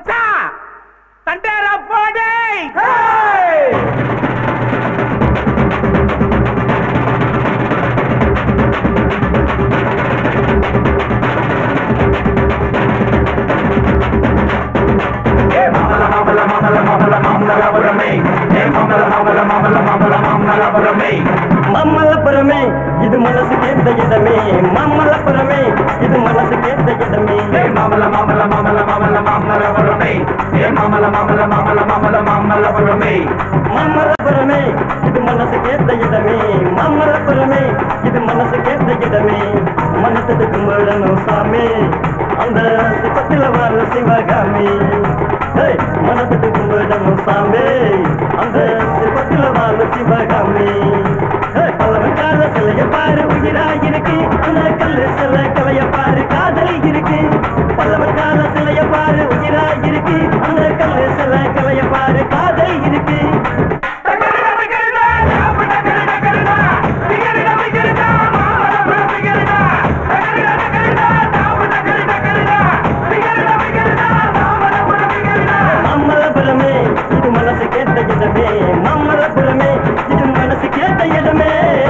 மச்சான் தண்டேரா போடே மம்மலபுரமே இது மனசு கேட்ட இடமே மம்மலபுரமே இது மனசு கேட்ட இடமே மாமல மாமல மாமல மாமல மாமலபுரமே ஏ மாமல மாமல மாமல மாமல மாமலபுரமே மம்மலபுரமே இது மனசு கேட்ட இடமே மம்மலபுரமே இது மனசு கேட்ட இடமே மனசுக்கு கும்பிடணும் சாமி அந்த சிப்பத்தில் வர சிவகாமி ஏய், மனசுக்கு கும்பிடணும் சாமி அந்த சிப்பத்தில் வர சிவகாமி ஏய், பல்லவன் கால சிலைய பாரு உயிராயிருக்கு அந்த கல்லு சில கலைய பாரு காதல் இருக்கு பல்லவன் கால சிலைய பாரு உயிராயிருக்கு அந்த கல்லு சில கலைய பாரு காதல் இருக்கு மம்மலபுரமே இது மனசு கேட்ட இடமே மம்மலபுரமே இது மனசு கேட்ட இடமே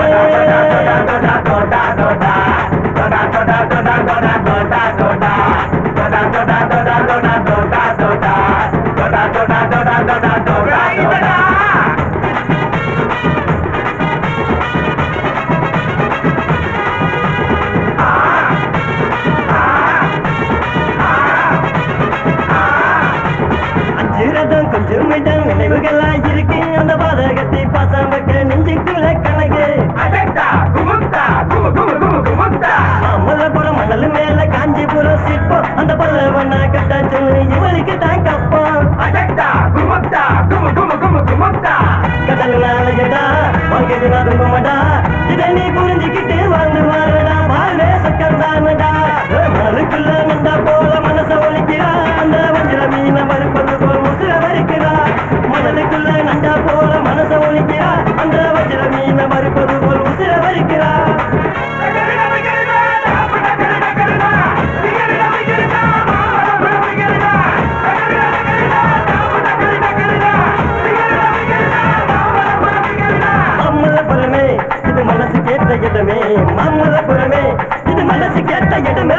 அஞ்சிரதம் கொஞ்சம் இடம் நினைவுகளா இருக்கு அந்த பாதகத்தை பாசம் வைக்க நெஞ்சுக்குள்ள கணக்கு மம்மலபுரம் மணல் மேல காஞ்சிபுரம் சிற்பம் அந்த பல்லவனா கட்ட சொல்லு இவளுக்கு தான் கப்பம் கடல் நாளையடா வாங்கிட்டு நடுங்குமடா இதை நீ புரிஞ்சுக்கிட்டு வாழ்ந்து வாழடா வாழ்வே சக்கம் தானடா மறுக்குள்ள நந்தா போல மனச ஒழிக்கிறா அந்த வஞ்சிர மீன மறுப்பது போல் முசிற வரிக்கிறா மனதுக்குள்ள நண்டா போல மனச ஒழிக்கிறா அந்த வஞ்சிர மீன மறுப்பது போல் உசிர வரிக்கிறா மம்மலபுரமே இது மனசு கேட்ட இடமே மம்மலபுரமே இது மனசு கேட்ட இடமே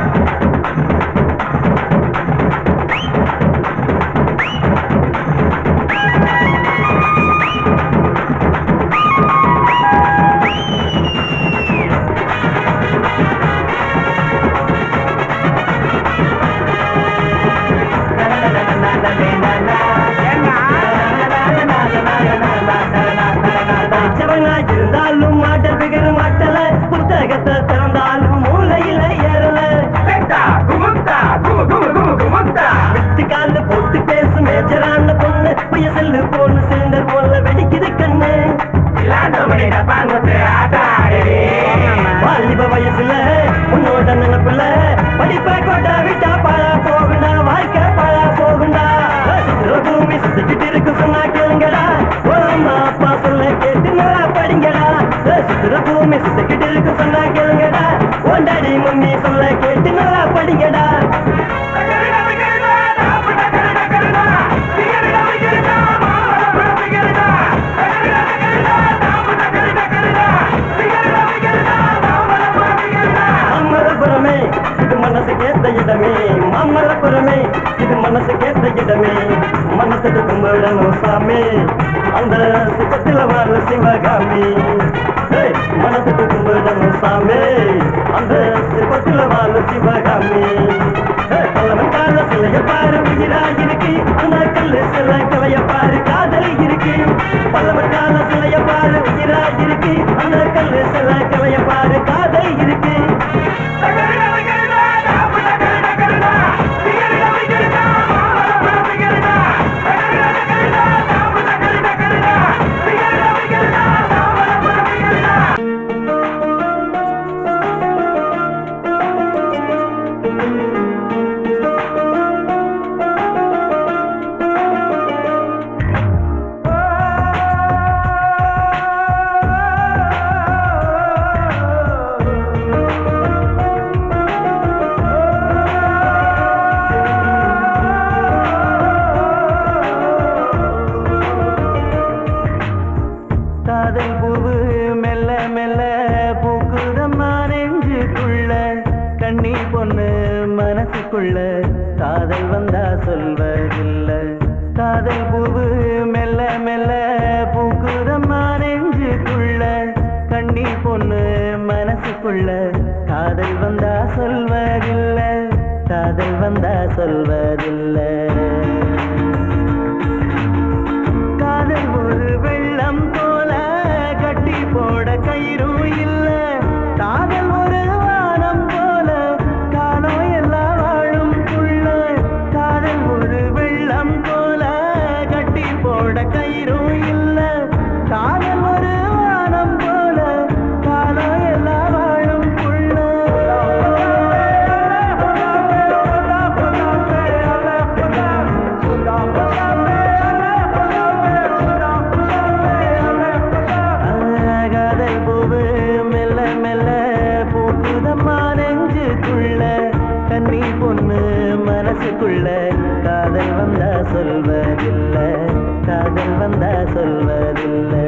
படிச்சவனா இருந்தாலும் மாட்டல் பிகர் மாட்டல புத்தகத்தை திறந்தாலும் மூலையில ஏறல வெட்டு கால போட்டு பேசு மேஜரான பொண்ணு பைய செல்லு போன்னு சிலிண்டர் போல வெடிக்குது கண்ணு வாலிப வயசுல உன்னோட நினைப்புல படிப்பை கொண்டா விட்டா பாழா போகுண்டா வாழ்க்கை பாழா போகுண்டா பூமி சுத்திக்கிட்டு இருக்கு சொன்னா கேளுங்கடா ஓ அம்மா அப்பா சொல்ல கேட்டு நல்லா படிங்கடா சுத்துற பூமி சுத்திக்கிட்டு இருக்கு சொன்னா கேளுங்கடா உன் டாடி மம்மி சொல்ல கேட்டு நல்லா படிங்கடா மம்மலபுரமே இது மனசு கேட்ட இடமே மம்மலபுரமே இது மனசு கேட்ட இடமே மனசுக்கு கும்பிடணும் சாமி அந்த சிப்பத்தில் வர சிவகாமி ஏய், மனசுக்கு கும்பிடணும் சாமி அந்த சிப்பத்தில் வர சிவகாமி ஏய், பல்லவன் கால சிலைய பாரு உயிராயிருக்கு அந்த கல்லு சில கலைய பாரு காதல் இருக்கு பல்லவன் கால சிலைய பாரு உயிராயிருக்கு அந்த கல்லு சில கலைய பாரு காதல் இருக்கு மனசுக்குள்ள காதல் வந்தா சொல்வதில்ல காதல் பூவு மெல்ல மெல்ல பூக்குதம்மா நெஞ்சுக்குள்ள கண்ணி பொண்ணு மனசுக்குள்ள காதல் வந்தா சொல்வதில்ல காதல் வந்தா சொல்வதில்லை காதல் ஒரு வெள்ளம் போல கட்டி போட கயிறும் இல்ல காதல் ஒரு வானம் போல காலம் எல்லாம் வாழும் புள்ள காதல் ஒரு வெள்ளம் போல கட்டி போட கயிறும் இல்ல காதல் ஒரு வானம் போல காலம் எல்லாம் வாழும் காதல் பூவு மெல்ல மெல்ல பூக்குதம்மா நெஞ்சுக்குள்ள கண்ணி பொண்ணு மனசுக்குள்ள காதல் வந்தா சொல்வதில்ல காதல் வந்தா சொல்வதில்லை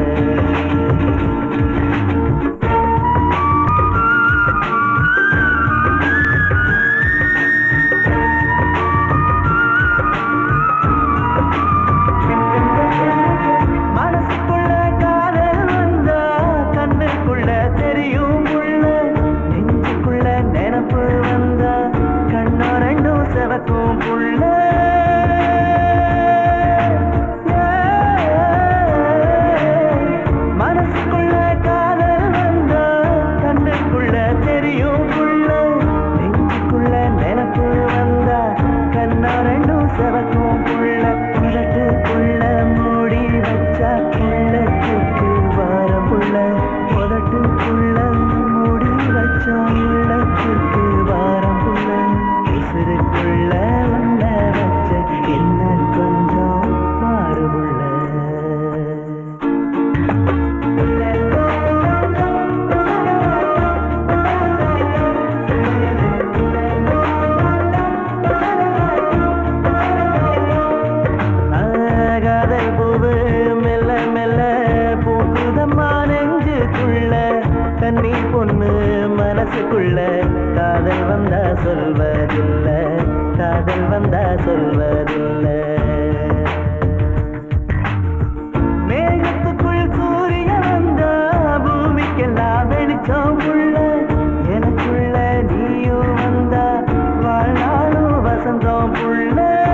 மனசுக்குள்ள காதல் வந்தா கண்ணுக்குள்ள தெரியும் உள்ள நெஞ்சுக்குள்ள நினப்பு வந்தா கண்ணோ ரெண்டும் செவக்கும் புள்ள மனசுக்குள்ள காதல் வந்தா கண்ணுக்குள்ள தெரியும் புள்ள நெஞ்சுக்குள்ள நினப்பு வந்தா கண்ணோ ரெண்டும் செவக்கும் புள்ள உதட்டுக்குள்ள மூடி வச்சா உள்ளத்துக்கு வாரம் புள்ள உதட்டுக்குள்ள மூடி வச்சா உள்ளத்துக்கு வாரம் புள்ள உசுருக்குள்ள உள்ள வச்ச என்ன கொஞ்சம் மாறு புள்ள காதல் பூவு மெல்ல மெல்ல பூக்குதம்மா நெஞ்சுக்குள்ள கண்ணி பொண்ணு மனசுக்குள்ள காதல் வந்தா சொல்வதில்ல காதல் வந்தா சொல்வதில்ல மேகத்துக்குள் சூரியன் வந்தா பூமிக்கெல்லாம் வெளிச்சம் உள்ள எனக்குள்ள நீயும் வந்தா வாழ்நாளும் வசந்தம் புள்ள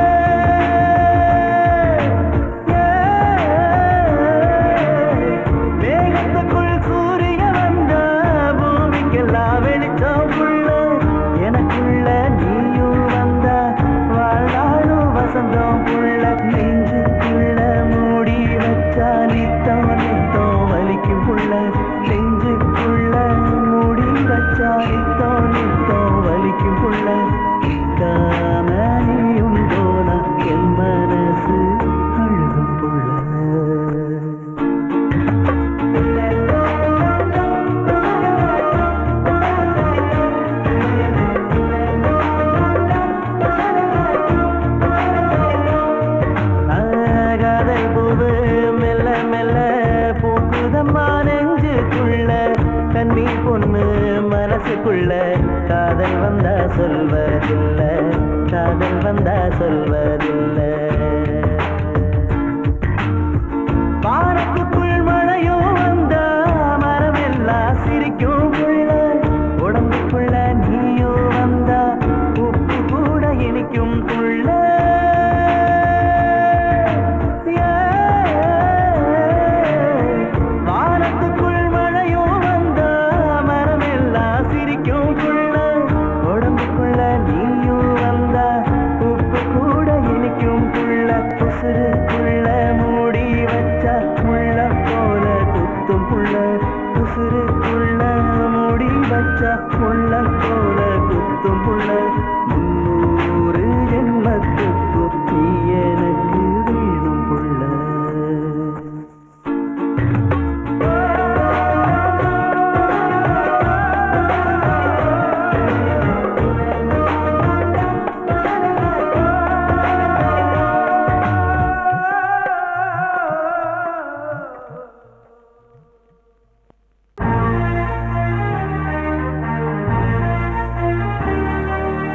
மேகத்துக்குள் சூரியன் வந்தா பூமிக்கெல்லாம் வெளிச்சம் உள்ள எனக்குள்ள நீயும் வந்தா வாழ்நாளும் வசந்தம் புள்ள நெஞ்சுக்குள்ள மூடி வச்சா நித்தம் நித்தம் வலிக்கும் புள்ள நெஞ்சுக்குள்ள மூடி வச்சா நித்தம் நித்தம் வலிக்கும் புள்ள காம நீயும் போனா என் மனசு அழுகும் புள்ள காதல் பூவு மெல்ல மெல்ல பூக்குதம்மா நெஞ்சுக்குள்ள கண்ணி பொண்ணு மனசுக்குள்ள காதல் வந்தா சொல்வதில்ல காதல் வந்தா சொல்வதில்லை வானத்துக்குள் மழையும் வந்தா மரமெல்லாம் சிரிக்கும் புள்ள உடம்புக்குள்ள நீயும் வந்தா உப்பு கூட இனிக்கும் புள்ள வானத்துக்குள் மழையும் வந்தா மரமெல்லாம் சிரிக்கும் புள்ள உடம்புக்குள்ள நீயும் வந்தா உப்பு கூட இனிக்கும் புள்ள உசுருக்குள்ள மூடி வச்சா முள்ள போல குத்தும் புள்ள உசுருக்குள்ள மூடி வச்சா முள்ள போல குத்தும் புள்ள முன்னூறு ஜென்மத்துக்கு நீ எனக்கு வேணும் புள்ள ஆ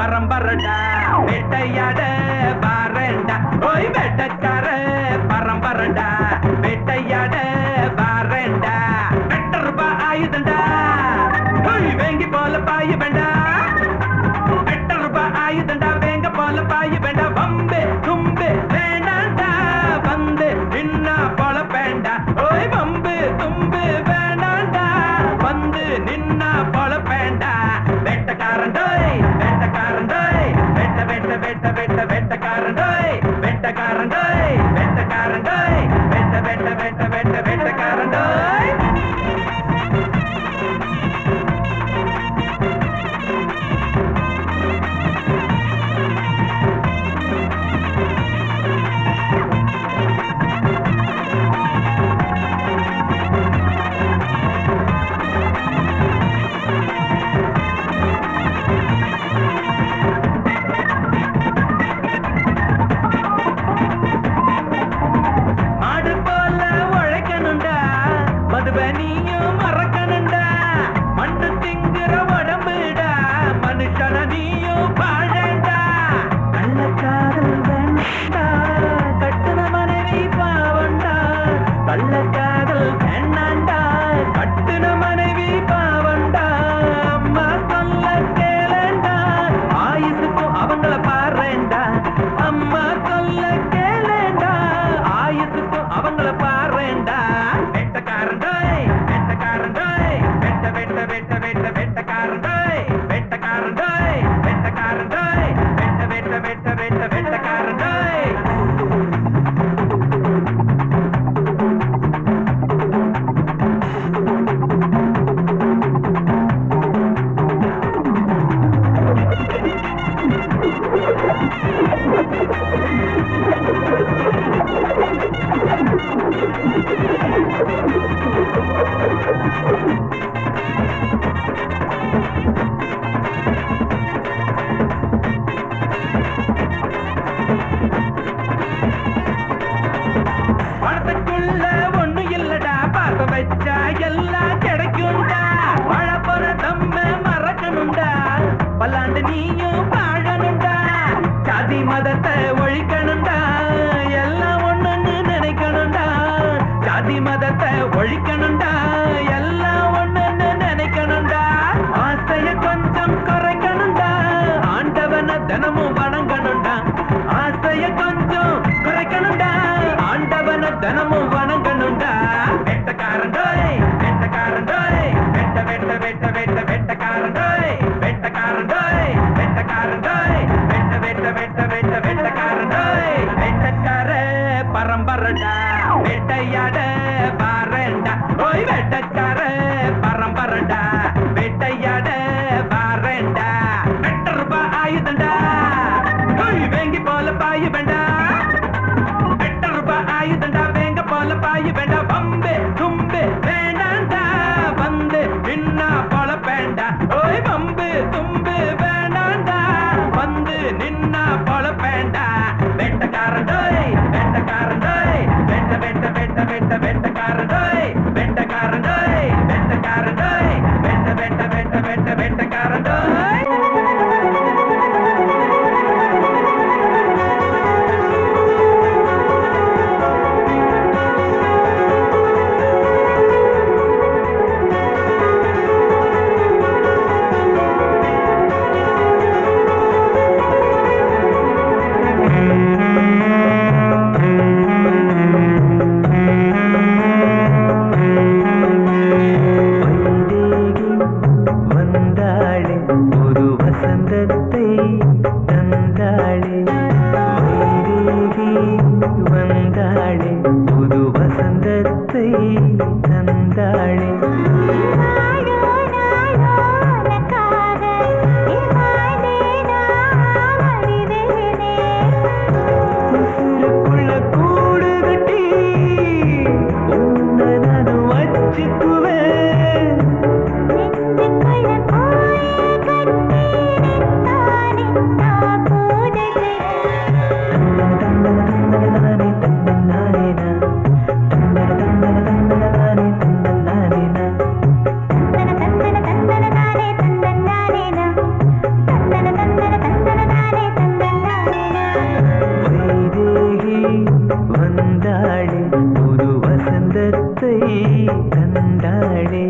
பரம்பரடா வேட்டையாட பாரண்டா ஓய் வேட்டக்கார பரம்பரடா வேட்டையாட பாரண்டா வெட்ட ரூபா ஆயுதண்டா ஓய் வேங்கி போல பாய வேண்டா வெட்ட ரூபா ஆயுதண்டா வேங்க போல பாய வேண்டா வம்பு தும்பு வேண்டாண்டா வந்து நின்னா போல வேண்டா ஓய் வம்பு தும்பு வேண்டாண்டா வந்து நின்னா போல வேண்டா வெட்டக்காரண்டோய் வெட்டக்காரண்டோய் வெட்ட வெட்ட வெட்ட வெட்ட வெட்டக்காரண்டோய் வெட்டக்காரண்டோய் வெட்டக்காரண்டோய் வெட்ட வெட்ட வெட்ட வெட்ட வெட்டக்காரண்டோய் மாடு போல உழைக்கணுண்டா மதுபனியும் மறக்கணுண்டா மண்ணு திங்குற உடம்புடா மனுஷன நீயும் பாழண்டா கள்ளக்காதல் வேண்டா கட்டுன மனைவி பாவண்டா கள்ளக்காதல் வேண்டாண்டா கட்டுன மனைவி பாவண்டா அம்மா சொல்ல கேளண்டா ஆயுசுக்கும் அவங்கள பாருண்டா அம்மா சொல்ல கேளண்டா ஆயுசுக்கும் அவங்கள பாருண்டா வெட்டக்காரண்டோய் வெட்டக்காரண்டோய் வெட்ட வெட்ட வெட்ட வெட்ட வெட்டக்காரண்டோய் வெட்டக்காரண்டோய் வெட்டக்காரண்டோய் வெட்ட வெட்ட வெட்ட வெட்ட வெட்டக்காரண்டோய் பணத்துக்குள்ள ஒண்ணு இல்லடா பாச வச்சா எல்லாம் கிடைக்கும்டா மழை போற தம்ம மறக்கணும்டா பல்லாண்டு நீயும் வாழணும்டா ஜாதி மதத்தை ஒழிக்கணும்டா எல்லாம் ஒண்ணுன்னு நினைக்கணும்டா ஜாதி மதத்தை ஒழிக்கணும்டா எல்லாம் ஒண்ணுன்னு நினைக்கணும்டா ஆசைய கொஞ்சம் குறைக்கணும்டா ஆண்டவனை தினமும் வணங்கணும்டா ஆசைய கொஞ்சம் குறைக்கணும்டா ஆண்டவனை தினமும் வணங்கணும்டா வெட்டக்காரண்டோய் வெட்டக்காரண்டோய் வெட்ட வெட்ட வெட்ட வெட்ட வெட்டக்காரண்டோய் வெட்டக்காரண்டோய் வெட்டக்காரண்டோய் வெட்ட வெட்ட வெட்ட வெட்ட வெட்டக்காரண்டோய் வெட்டக்கார பரம்பரடா வெட்டையாட பாரண்டா ஓய் வெட்டக்கார பரம்பரடா வெட்டையாட பாரண்டா வெட்ட ரூபா ஆயுதண்டா ஓய் வேங்கி போல பாய வேண்டா வெட்ட ரூபா ஆயுதண்டா வேங்க போல பாய வேண்டா வம்பு தும்பு வேண்டாண்டா வந்து நின்னா போல வேண்டா ஓய் வம்பு தும்பு வேண்டாண்டா வந்து நின்னா போல வேண்டா வெட்டக்காரண்டோய் வெட்டக்காரண்டோய் வெட்ட வெட்ட வெட்ட வெட்ட வெட்டக்காரண்டோய் வெட்டக்காரண்டோய் வெட்டக்காரண்டோய் வெட்ட வெட்ட வெட்ட வெட்ட வெட்டக்காரண்டோய் வைதேகி வந்தாளே ஒரு வசந்தத்தை தந்தாளே வைதேகி வந்தாளே புது வசந்தத்தை தந்தாளே உசுருக்குள்ள கூடு கட்டி உன்னை நான் வச்சுக்குவேன் தந்தன தந்தன தானே தந்தன தந்தன தந்தன தானே தந்தன தானே தந்தாளே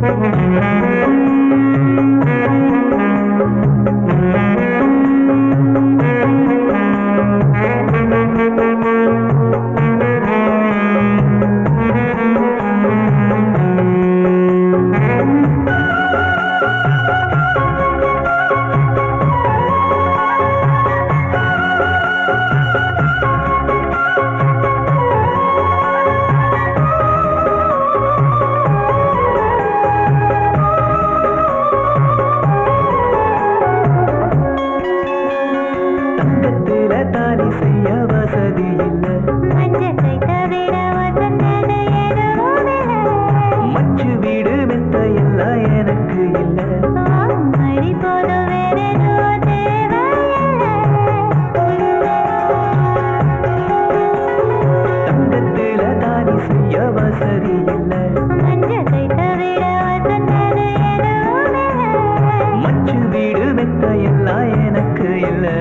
தங்கத்தில தாலி செய்ய வசதி இல்லை மச்சு வீடு மெத்த எல்லாம் எனக்கு இல்லை தங்கத்தில தாலி செய்ய வசதி இல்லை மச்சு வீடு மெத்த எல்லாம் எனக்கு இல்லை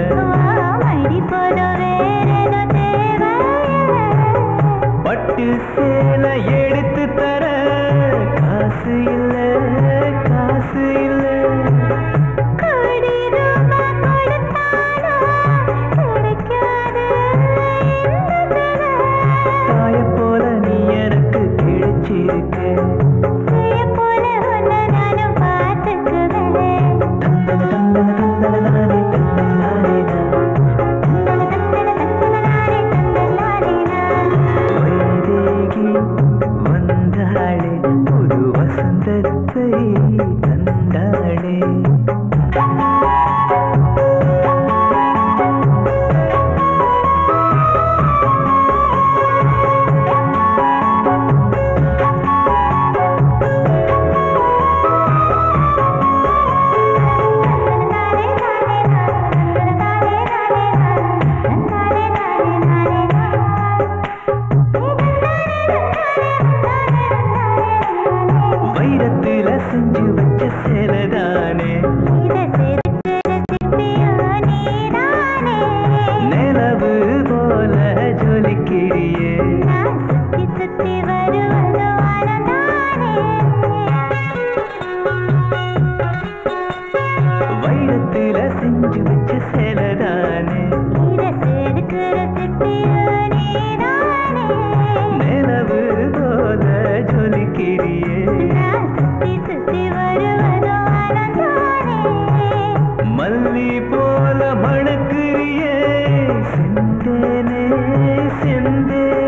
பட்டு சேலை எடுத்து தர காசு இல்ல காசு இல்ல தாய போல நீ எனக்கு கிடைச்சிருக்க தந்தன தந்தன தந்தன நானே தந்தன நானே வைதேகி வந்தாளே புது வசந்தத்தை தந்தாளே வைரத்தில செஞ்சு வச்ச சேலதானே நிலவு போல ஜொலிக்கிறியே சுத்தி வருவது ஆனந்தானே வைரத்தில செஞ்சு வச்ச சேலதானே நிலவு போல ஜொலிக்கிறியே மல்லி போல மணக்கிறியே செந்தேனே செந்தேனே